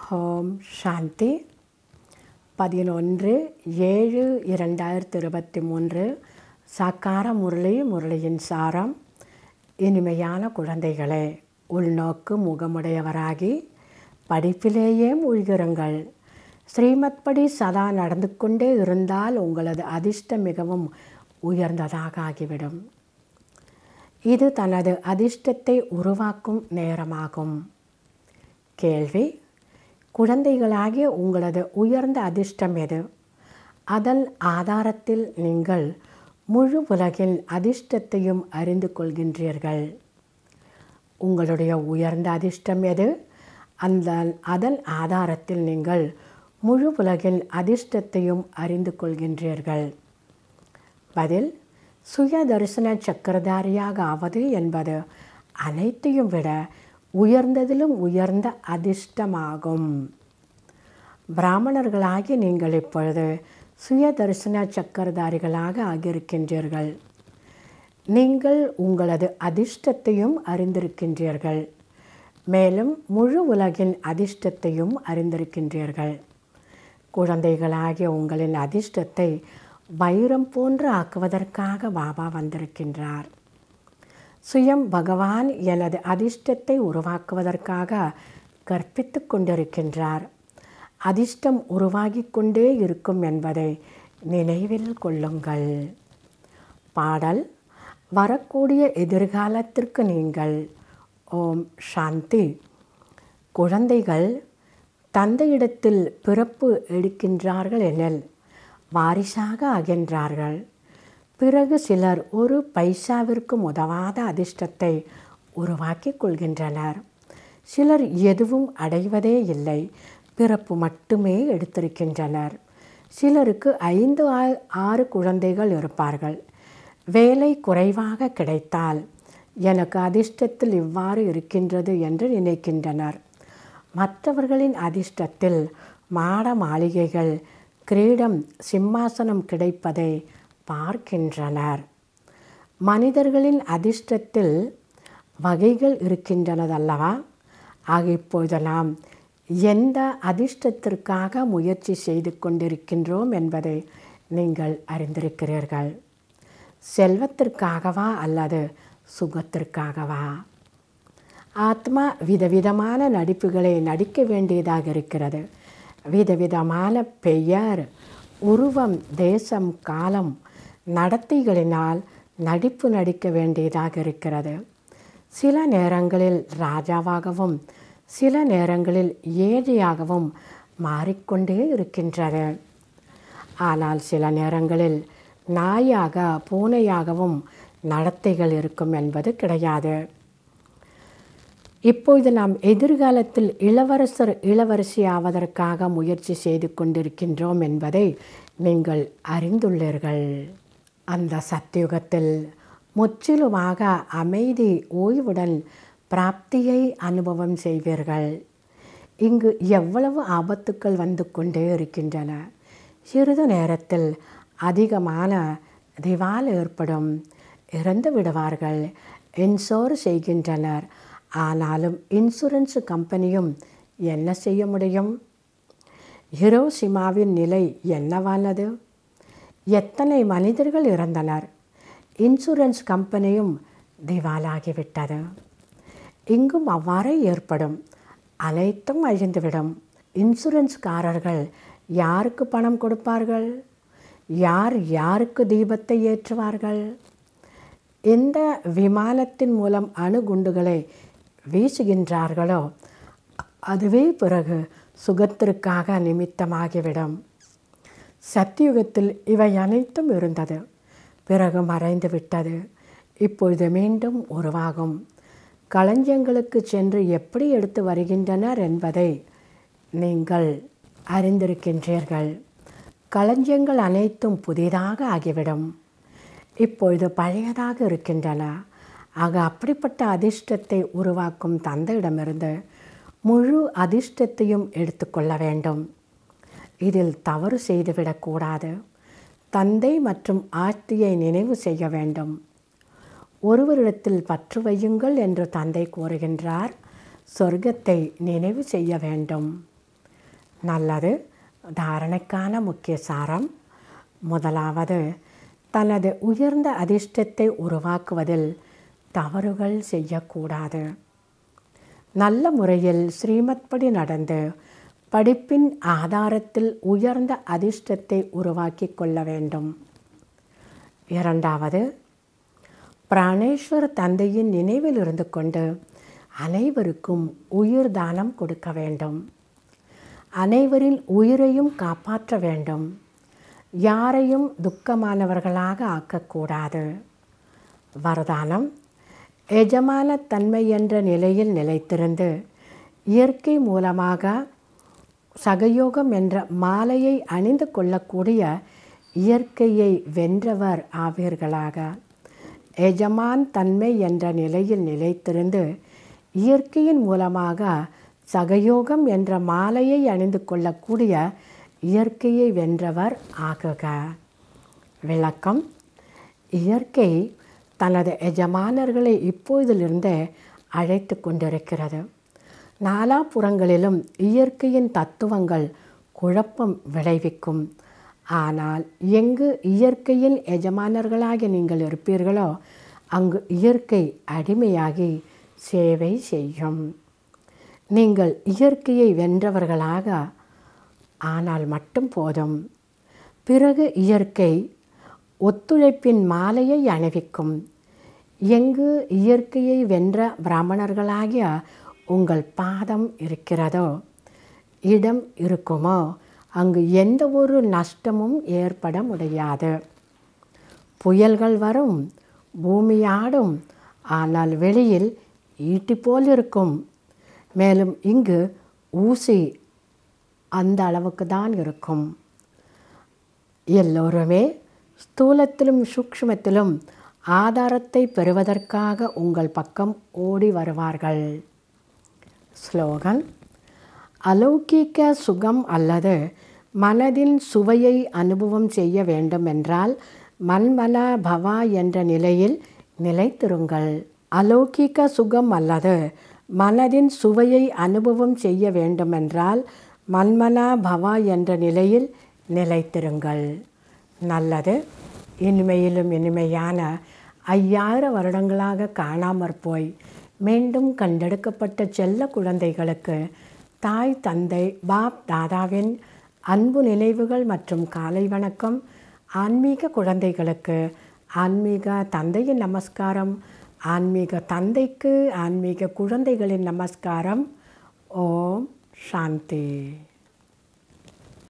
ஓம் சாந்தி பதினொன்று ஏழு இரண்டாயிரத்தி இருபத்தி மூன்று சாக்கார முரளி முரளியின் சாரம் இனிமையான குழந்தைகளே உள்நோக்கு முகமுடையவராகி படிப்பிலேயே மூழ்கிருங்கள் ஸ்ரீமத் படி சதா நடந்து கொண்டே இருந்தால் உங்களது அதிர்ஷ்டம் மிகவும் உயர்ந்ததாக ஆகிவிடும் இது தனது அதிர்ஷ்டத்தை உருவாக்கும் நேரமாகும் கேள்வி குழந்தைகளாகிய உங்களது உயர்ந்த அதிர்ஷ்டம் எது அதன் ஆதாரத்தில் நீங்கள் முழு உலகின் அதிர்ஷ்டத்தையும் அறிந்து கொள்கின்றீர்கள் உங்களுடைய உயர்ந்த அதிர்ஷ்டம் எது அந்த அதன் ஆதாரத்தில் நீங்கள் முழு உலகின் அதிர்ஷ்டத்தையும் அறிந்து கொள்கின்றீர்கள் பதில் சுய தரிசன சக்கரதாரியாக ஆவது என்பது அனைத்தையும் விட உயர்ந்ததிலும் உயர்ந்த அதிர்ஷ்டமாகும் பிராமணர்களாகி நீங்கள் இப்பொழுது சுய தரிசன சக்கரதாரிகளாக ஆகியிருக்கின்றீர்கள் நீங்கள் உங்களது அதிர்ஷ்டத்தையும் அறிந்திருக்கின்றீர்கள் மேலும் முழு உலகின் அதிர்ஷ்டத்தையும் அறிந்திருக்கின்றீர்கள் குழந்தைகளாகிய உங்களின் அதிர்ஷ்டத்தை வைரம் போன்று ஆக்குவதற்காக பாபா வந்திருக்கின்றார் சுயம் பகவான் எனது அதிர்ஷ்டத்தை உருவாக்குவதற்காக கற்பித்து கொண்டிருக்கின்றார் அதிர்ஷ்டம் உருவாகி கொண்டே இருக்கும் என்பதை நினைவில் கொள்ளுங்கள் பாடல் வரக்கூடிய எதிர்காலத்திற்கு நீங்கள் ஓம் சாந்தி குழந்தைகள் தந்தையிடத்தில் பிறப்பு எடுக்கின்றார்கள் எனில் வாரிசாக ஆகின்றார்கள் பிறகு சிலர் ஒரு பைசாவிற்கும் உதவாத அதிர்ஷ்டத்தை உருவாக்கி கொள்கின்றனர் சிலர் எதுவும் அடைவதே இல்லை பிறப்பு மட்டுமே எடுத்திருக்கின்றனர் சிலருக்கு ஐந்து ஆறு குழந்தைகள் இருப்பார்கள் வேலை குறைவாக கிடைத்தால் எனக்கு அதிர்ஷ்டத்தில் இவ்வாறு இருக்கின்றது என்று நினைக்கின்றனர் மற்றவர்களின் அதிர்ஷ்டத்தில் மாட மாளிகைகள் கிரீடம் சிம்மாசனம் கிடைப்பதை பார்க்கின்றனர் மனிதர்களின் அதிர்ஷ்டத்தில் வகைகள் இருக்கின்றனதல்லவா ஆக இப்போது நாம் எந்த அதிர்ஷ்டத்திற்காக முயற்சி செய்து கொண்டிருக்கின்றோம் என்பதை நீங்கள் அறிந்திருக்கிறீர்கள் செல்வத்திற்காகவா அல்லது சுகத்திற்காகவா ஆத்மா விதவிதமான நடிப்புகளை நடிக்க வேண்டியதாக இருக்கிறது விதவிதமான பெயர் உருவம் தேசம் காலம் நடத்தைகளினால் நடிப்பு நடிக்க வேண்டியதாக இருக்கிறது சில நேரங்களில் ராஜாவாகவும் சில நேரங்களில் ஏழையாகவும் மாறிக்கொண்டே இருக்கின்றது ஆனால் சில நேரங்களில் நாயாக பூனையாகவும் நடத்தைகள் இருக்கும் என்பது கிடையாது இப்பொழுது நாம் எதிர்காலத்தில் இளவரசர் இளவரசி ஆவதற்காக முயற்சி செய்து கொண்டிருக்கின்றோம் என்பதை நீங்கள் அறிந்துள்ளீர்கள் அந்த சத்தியுகத்தில் முற்றிலுமாக அமைதி ஓய்வுடன் பிராப்தியை அனுபவம் செய்வீர்கள் இங்கு எவ்வளவு ஆபத்துக்கள் வந்து கொண்டே இருக்கின்றன சிறிது நேரத்தில் அதிகமான திவால் ஏற்படும் இறந்து விடுவார்கள் இன்சூர் செய்கின்றனர் ஆனாலும் இன்சூரன்ஸ் கம்பெனியும் என்ன செய்ய முடியும் ஹிரோஷிமாவின் நிலை என்னவானது எத்தனை மனிதர்கள் இறந்தனர் இன்சூரன்ஸ் கம்பெனியும் திவாலாகிவிட்டது இங்கும் அவ்வாறே ஏற்படும் அனைத்தும் அழிந்துவிடும் இன்சூரன்ஸ்காரர்கள் யாருக்கு பணம் கொடுப்பார்கள் யார் யாருக்கு தீபத்தை ஏற்றுவார்கள் எந்த விமானத்தின் மூலம் அணுகுண்டுகளை வீசுகின்றார்களோ அதுவே பிறகு சுகத்திற்காக நிமித்தமாகிவிடும் சத்தியுகத்தில் இவை அனைத்தும் இருந்தது பிறகு மறைந்து விட்டது இப்பொழுது மீண்டும் உருவாகும் களஞ்சியங்களுக்கு சென்று எப்படி எடுத்து வருகின்றனர் என்பதை நீங்கள் அறிந்திருக்கின்றீர்கள் களஞ்சியங்கள் அனைத்தும் புதிதாக ஆகிவிடும் இப்பொழுது பழையதாக இருக்கின்றன ஆக அப்படிப்பட்ட அதிர்ஷ்டத்தை உருவாக்கும் தந்தையிடமிருந்து முழு அதிர்ஷ்டத்தையும் எடுத்துக்கொள்ள வேண்டும் இதில் தவறு செய்துவிடக்கூடாது தந்தை மற்றும் ஆட்சியை நினைவு செய்ய வேண்டும் ஒருவரிடத்தில் பற்று வையுங்கள் என்று தந்தை கூறுகின்றார் சொர்க்கத்தை நினைவு செய்ய வேண்டும் நல்லது தாரணைக்கான முக்கிய சாரம் முதலாவது தனது உயர்ந்த அதிர்ஷ்டத்தை உருவாக்குவதில் தவறுகள் செய்யக்கூடாது நல்ல முறையில் ஸ்ரீமத்படி நடந்து படிப்பின் ஆதாரத்தில் உயர்ந்த அதிர்ஷ்டத்தை உருவாக்கி கொள்ள வேண்டும் இரண்டாவது பிராணேஸ்வர தந்தையின் நினைவில் இருந்து கொண்டு அனைவருக்கும் உயிர் தானம் கொடுக்க வேண்டும் அனைவரின் உயிரையும் காப்பாற்ற வேண்டும் யாரையும் துக்கமானவர்களாக ஆக்கக்கூடாது வரதானம் எஜமான தன்மை என்ற நிலையில் நிலைத்திருந்து இயற்கை மூலமாக சகயோகம் என்ற மாலையை அணிந்து கொள்ளக்கூடிய இயற்கையை வென்றவர் ஆவீர்களாக எஜமான் தன்மை என்ற நிலையில் நிலைத்திருந்து இயற்கையின் மூலமாக சகயோகம் என்ற மாலையை அணிந்து கொள்ளக்கூடிய இயற்கையை வென்றவர் ஆகுக விளக்கம் இயற்கை தனது எஜமானர்களை இப்போதிலிருந்தே அழைத்து கொண்டிருக்கிறது நாலாபுறங்களிலும் இயற்கையின் தத்துவங்கள் குழப்பம் விளைவிக்கும் ஆனால் எங்கு இயற்கையின் எஜமானர்களாகி நீங்கள் இருப்பீர்களோ அங்கு இயற்கை அடிமையாகி சேவை செய்யும் நீங்கள் இயற்கையை வென்றவர்களாக ஆனால் மட்டும் போதும் பிறகு இயற்கை ஒத்துழைப்பின் மாலையை அணிவிக்கும் எங்கு இயற்கையை வென்ற பிராமணர்களாகிய உங்கள் பாதம் இருக்கிறதோ இடம் இருக்குமோ அங்கு எந்த ஒரு நஷ்டமும் ஏற்பட முடியாது புயல்கள் வரும் பூமியாடும் ஆனால் வெளியில் ஈட்டி போல் இருக்கும் மேலும் இங்கு ஊசி அந்த அளவுக்கு தான் இருக்கும் எல்லோருமே ஸ்தூலத்திலும் சூக்ஷ்மத்திலும் ஆதாரத்தை பெறுவதற்காக உங்கள் பக்கம் ஓடி வருவார்கள் ஸ்லோகன் அலௌகிக்க சுகம் அல்லது மனதின் சுவையை அனுபவம் செய்ய வேண்டும் என்றால் மன்மன பவா என்ற நிலையில் நிலைத்திருங்கள் அலௌகிக்க சுகம் அல்லது மனதின் சுவையை அனுபவம் செய்ய வேண்டுமென்றால் மன்மனா பவா என்ற நிலையில் நிலைத்திருங்கள் நல்லது இனிமையிலும் இனிமையான ஐயாயிரம் வருடங்களாக காணாமற் போய் மீண்டும் கண்டெடுக்கப்பட்ட செல்ல குழந்தைகளுக்கு தாய் தந்தை பாப் தாதாவின் அன்பு நினைவுகள் மற்றும் காலை வணக்கம் ஆன்மீக குழந்தைகளுக்கு ஆன்மீக தந்தையின் நமஸ்காரம் ஆன்மீக தந்தைக்கு ஆன்மீக குழந்தைகளின் நமஸ்காரம் ஓம் சாந்தி